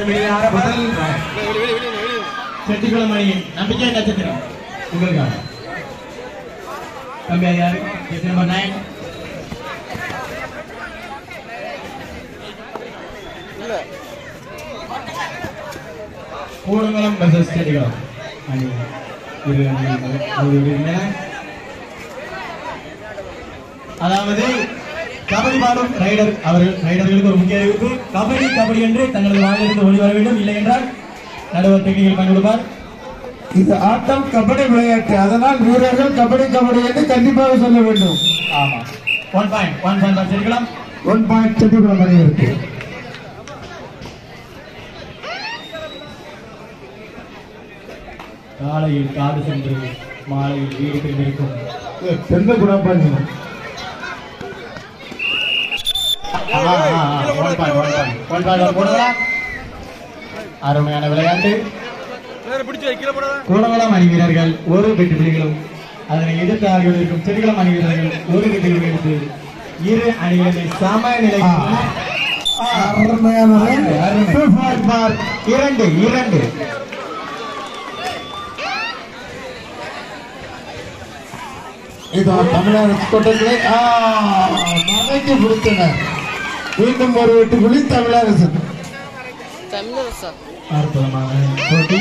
ஆட்டமிடியில் ஆரம்பம் செட்டிக்குளம் அணியின் நம்பிக்கை நட்சத்திரம் உங்களுக்காக தம்பி யாரு jersey number nine Koodankulam versus Chettikulam அணி இரு அணிகள் மோதுகின்றன. அதாவது கபடி பாடும் ரைடர் அவர்கள் ரைடர்களுக்கு ஒரு முக்கிய அறிவிப்பு கபடி கபடி என்று தங்களது வாயிலிருந்து ஓடி வர வேண்டும் இல்லை என்றால் நடுவர் டெக்னிக்கல் பண்ணி கொடுப்பார் இது ஆட்டம் கபடி விளையாட்டு அதனால் வீரர்கள் கபடி கபடி என்று கண்டிப்பாக சொல்ல வேண்டும் ஆமா ஒன் பாயிண்ட் ஒன் பாயிண்ட் வச்சிருக்கலாம் ஒன் பாயிண்ட் செட்டிக்குளம் அணியிற்கு காலையில் காடு சென்று மாலையில் வீடு திரும்பியிருக்கும் தெந்த குணப்பாங்க one point one point one point போடலாம் அருமையான விளையாட்டு கூடங்குளம் அணி வீரர்கள் ஒரு வெற்றி புலிகளும் அதனை எதிர்த்து ஆகியோருக்கும் செடிகுளம் அணி வீரர்கள் ஒரு வெற்றி புலிகள் எடுத்து இரு அணிகளை சமநிலை அருமையான Two point mark. இரண்டு இரண்டு இதோ தமிழக கொட்டங்களை மறைக்கு பிடித்தனர் மீண்டும் ஒரு வெட்டு புலி தமிழரசு தமிழரசா அற்புதமான போட்டி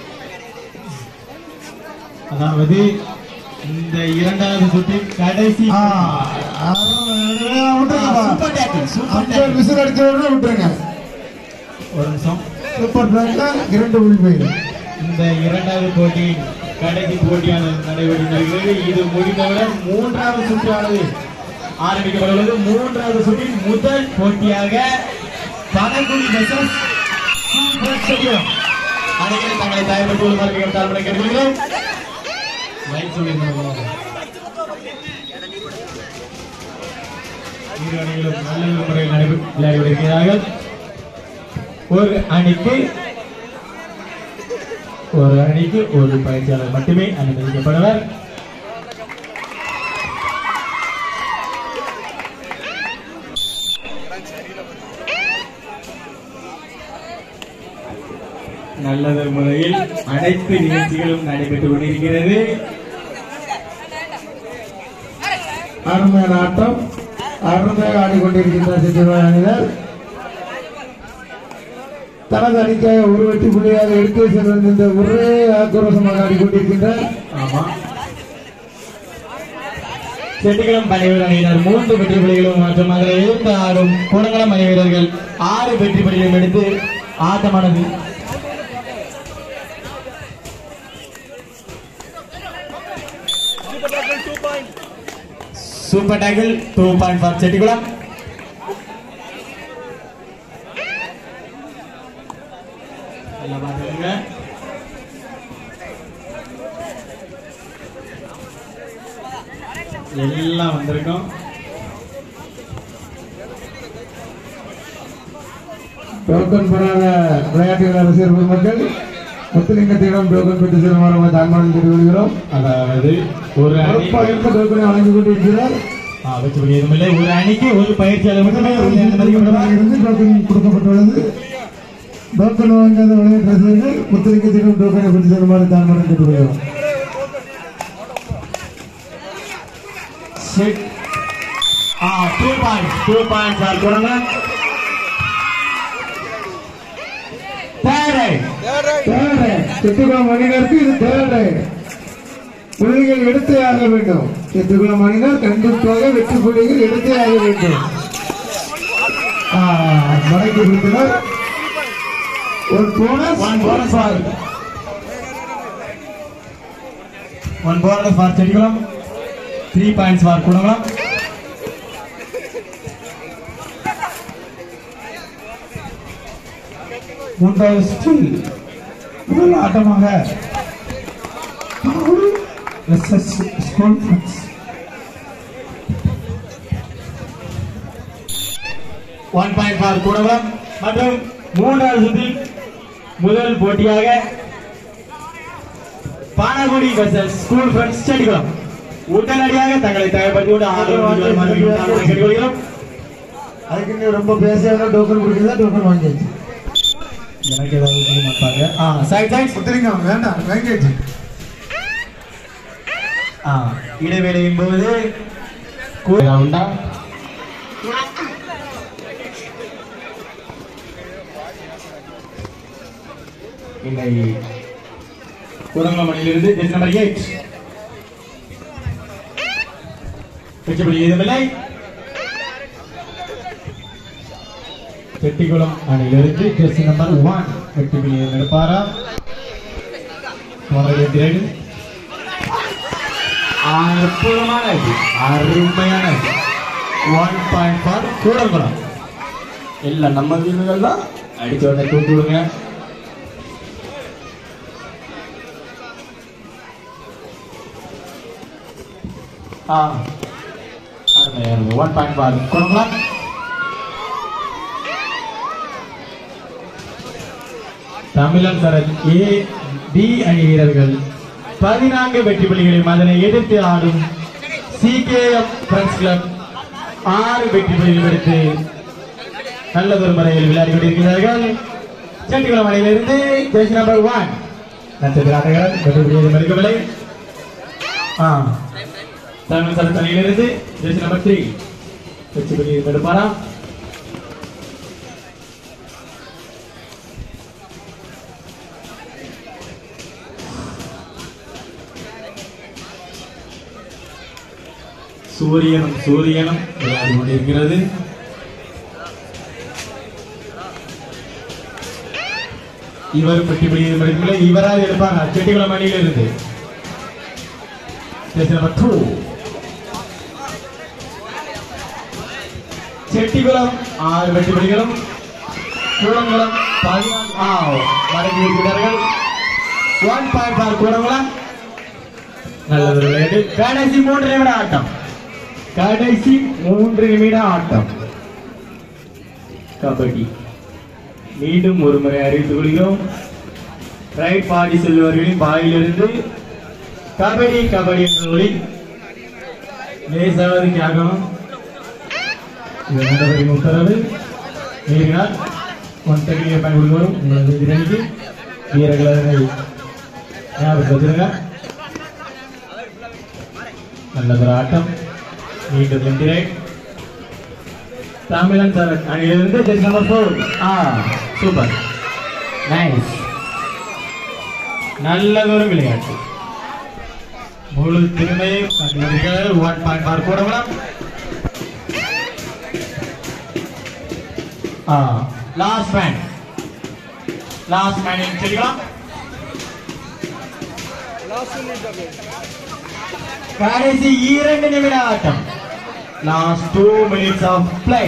அதாவது இந்த இரண்டாவது சுற்றின் கடைசி ஆ, அருமையா விட்டுருங்கப்பா. Super tackle super umpire tackle whistle அடிச்ச உடனே விட்டுருங்க ஒரு நிமிஷம் சூப்பர் பிளேக்ல இரண்டு புள்ளி போயிடும் இந்த இரண்டாவது போட்டியின் கடைசி போட்டியானது நடைபெற்று வருகிறது இது முடிந்தவுடன் மூன்றாவது சுற்றானது ஆரம்பிக்கப்பட உள்ளது மூன்றாவது சுற்றின் முதல் போட்டியாக பனகுடி வெர்சஸ் சூப்பர் ஸ்டேடியம் அனைவரும் தங்களை தயார்படுத்திக் கொள்ளுமாறு மிகவும் தாழ்மையுடன் கேட்டுக்கொள்கிறோம் லைட் சொல்லியிருந்தாங்க இரு அணிகளும் நல்ல முறையில் நடைபெற்று விளையாடி வருகிறார்கள் ஒரு அணிக்கு ஒரு அணிக்கு ஒரு பயிற்சியாளர் மட்டுமே அனுமதிக்கப்படுவர் நல்லது முறையில் அனைத்து நிகழ்ச்சிகளும் நடைபெற்றுக் கொண்டிருக்கிறது அருமையான ஆட்டம் அருமையாக ஆடிக்கொண்டிருக்கின்ற சித்திரவாய் அணியினர் தனது அணிக்காக ஒரு வெற்றி புள்ளியாக எடுத்து செல்ல இந்த ஒரே ஆக்ரோஷமாக ஆடிக்கொண்டிருக்கின்றார் ஆமா செட்டிகுளம் பணிவீரர் அணியினர் மூன்று வெற்றி புள்ளிகளும் மற்றும் அதில் எழுந்து ஆடும் குணங்குளம் அணி வீரர்கள் ஆறு வெற்றி புள்ளிகளும் எடுத்து ஆட்டமானது super tackle two point for Chettikulam எல்லாம் பார்த்துக்கோங்க எல்லாம் வந்திருக்கோம் டோக்கன் பெறாத விளையாட்டுகள் ரசிகர் பொதுமக்கள் முத்துலிங்கத்திடம் டோக்கன் பெற்று செல்லுமாறு தாழ்மானம் தெரிவித்து கொள்கிறோம் அதாவது ஒரு அணி பொறுப்பாக டோக்கனை வழங்கிக் கொண்டிருக்கிறார் ஆ, வச்சு முடியதுமில்லை ஒரு அணிக்கு ஒரு பயிற்சியாளர் மட்டுமே உள்ளே அனுமதிக்கப்படுவார் இருந்து டோக்கன் கொடுக்கப்பட்டுள்ளது டோக்கன் வாங்காத விளையாட்டு ரசிகர்கள் முத்துலிங்கத்திடம் டோக்கனை பெற்று செல்லுமாறு தாழ்மானம் கேட்டுக்கொள்கிறோம் set ah two points two points are கொடுங்க தேர்ட் ரைட் தேவை செத்துக்குளம் மணிகருக்கு இது தேவை புள்ளிகள் எடுத்தே ஆக வேண்டும் செத்துக்குளம் மணிகர் கண்டிப்பாக வெற்றி புள்ளிகள் எடுத்தே ஆக வேண்டும் ஆ, மடக்கி கொடுத்தனர் ஒரு bonus one bonus for one bonus for Chedikulam three points for Gunakulam மூன்றாவது ஸ்டில் முதல் ஆட்டமாக SS school friends one point for Gunakulam மற்றும் மூன்றாவது சுற்றில் முதல் போட்டியாக Panagudi versus school friends Chedikulam உடனடியாக தங்களை தயார்படுத்தியோடு ஆதரவு கேட்டுக்கொள்கிறோம் அதுக்கு இன்னும் ரொம்ப பேச டோக்கன் கொடுக்குறதா டோக்கன் வாங்கியாச்சு எனக்கு ஏதாவது செய்ய மாட்டாங்க ஆ சைட் சைட் முத்துலிங்கம் வேண்டாம் வேங்கேஜ் ஆ இடைவேளையின் போது கூ- உண்டா இல்லை குரங்கமணியிலிருந்து ஜெஸ் நம்பர் எயிட் வெச்சபடி ஏதுமில்லை செட்டிக்குளம் அணியிலிருந்து ஜெஸ் நம்பர் ஒன் வெற்றி எடுப்பாரா திரடு அற்புதமான இது அருமையான ஒன் பாயிண்ட் ஃபார் கூடங்குளம் எல்லாம் நம்ம வீரர்கள் தான் அடிச்சு வந்த தூக்கி விடுங்க ஆ அருமை அருமை ஒன் பாயிண்ட் ஃபார் கூடங்குளம் தமிழன் சரத் ஏ டி அணி வீரர்கள் பதினான்கு வெற்றி புள்ளிகளையும் அதனை எதிர்த்து ஆடும் சிகேஎம் ஃப்ரெண்ட்ஸ் கிளப் ஆறு வெற்றி புள்ளிகள் எடுத்து நல்லதொரு முறையில் விளையாடி கொண்டிருக்கிறார்கள் செட்டிகுளம் அணியிலிருந்து ஜெயிச்சு நம்பர் ஒன் நட்சத்திர ஆட்டக்காரர் வெற்றி புள்ளியை மறுக்கவில்லை ஆ தமிழ் சரத் அணியிலிருந்து ஜெயிச்சு நம்பர் த்ரீ வெற்றி புள்ளியை எடுப்பாரா சூரியனும் சூரியனும் விளையாடி கொண்டிருக்கிறது இவர் பற்றி படிக்கவில்லை இவரால் எடுப்பாங்க செட்டிகுளம் அணியில் இருந்து நம்பர் டூ செட்டிகுளம் ஆறு வெற்றி புலிகளும் கூடங்குளம் பதினான்கு ஆ, மடங்கி இருக்கிறார்கள் ஒன் பாயிண்ட் ஃபார் கூடங்குளம் நல்லது விளையாட்டு கடைசி மூன்று நிமிட ஆட்டம் கடைசி மூன்று நிமிட ஆட்டம் கபடி மீண்டும் ஒரு முறை அறிவித்துக் கொள்கிறோம் ரைட் பாடி செல்வர்களின் வாயிலிருந்து கபடி கபடி என்ற ஒளி லேசாவது கேட்கணும் இது நடைபெறும் உத்தரவு மீறினால் ஒன் தகுதியை பயன்படுத்துவோம் உங்களது எதிரணிக்கு வீரர்கள் அதனை ஞாபகத்தில் வச்சிருங்க நல்லதொரு ஆட்டம் மீண்டும் வென்றிரை தமிழன் சார் அணியிலிருந்து chest number four ah super nice நல்லதொரு விளையாட்டு முழு திறமையும் கண்டுபிடிக்கிறது ஒன் பாயிண்ட் ஃபார் கூடலாம் ah last man last man செடிக்கலாம் கடைசி இரண்டு நிமிட ஆட்டம் last two minutes of play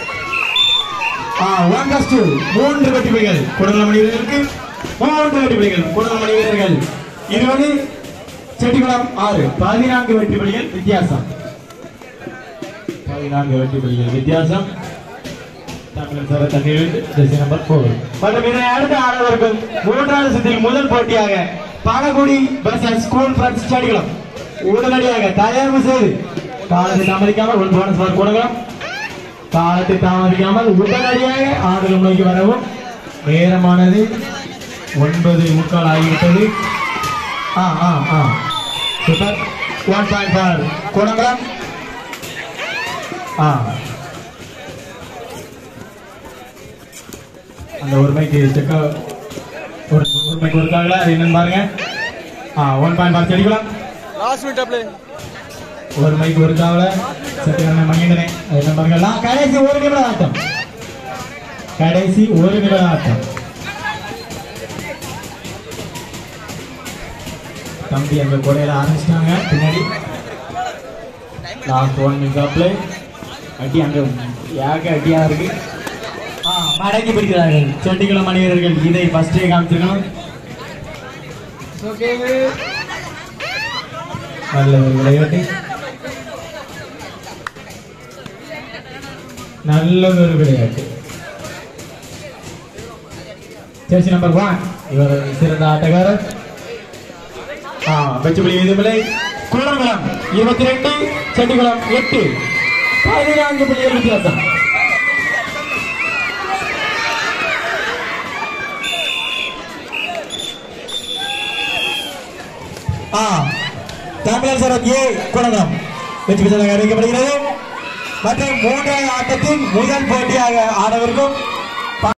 ah one கஸ் டூ மூன்று வெற்றி புலிகள் குடலம் வீரர்களுக்கு மூன்று வெற்றி புலிகள் குடலம் வீரர்கள் இருபது செட்டிகுளம் ஆறு பதினான்கு வெற்றி புலிகள் வித்தியாசம் பதினான்கு வெற்றி புலிகள் வித்தியாசம் தமிழன் சார தண்ணீர் ஜெர்சி நம்பர் போர் மற்றும் இதனை அடுத்து ஆடவர்கள் மூன்றாவது சுற்றில் முதல் போட்டியாக பாலகுடி பஸ் ஸ்கூல் ஃப்ரெண்ட்ஸ் செடிகளும் உடனடியாக தயாரிப்பு செய்து காலத்தை தாமதிக்காமல் ஒரு போனஸ் பார் கொடுக்கலாம் காலத்தை தாமதிக்காமல் உடனடியாக ஆடுகள் நோக்கி வரவும் நேரமானது ஒன்பது முக்கால் ஆகிவிட்டது ah ah ah super one point for கொடுக்கலாம் ஆ அந்த ஒரு மைக்கு செக்க ஒரு ஒரு மைக்கு இருக்காங்களா அது என்னன்னு பாருங்க ஆ ஒன் பாயிண்ட் ஃபார் செடிக்கலாம் லாஸ்ட் மினிட் அப்ளை ஒரு மைக்கு ஒரு காவல சத்தியமான மகேந்திரனே அது என்ன பாருங்க லா- கடைசி ஒரு நிமிட ஆட்டம் கடைசி ஒரு நிமிட ஆட்டம் தம்பி அந்த கொடையில ஆரம்பிச்சிட்டாங்க பின்னாடி லாஸ்ட் ஒன் மினிட் அப்ளை அடி அங்க ஏக அடியா இருக்கு ஆ மடக்கி பிடிக்கிறார்கள் செட்டிக்குளம் மனிதர்கள் இதை ஃபர்ஸ்டே காமிச்சிருக்கணும் நல்ல ஒரு விளையாட்டு நல்ல ஒரு விளையாட்டு ஜெர்சி நம்பர் ஒன் இவர் சிறந்த ஆட்டக்காரர் ஆ வெச்சுபலி எதுமில்லை குளங்குளம் இருபத்தி ரெண்டு செட்டிகுளம் எட்டு பதினான்கு புள்ளிகள் வித்தியாசம் ஆ தமிழர் சரத் ஏ குணகம் வெற்றி பெற்றதாக அறிவிக்கப்படுகிறது மற்றும் மூன்றாவது ஆட்டத்தின் முதல் போட்டியாக ஆடவிருக்கும்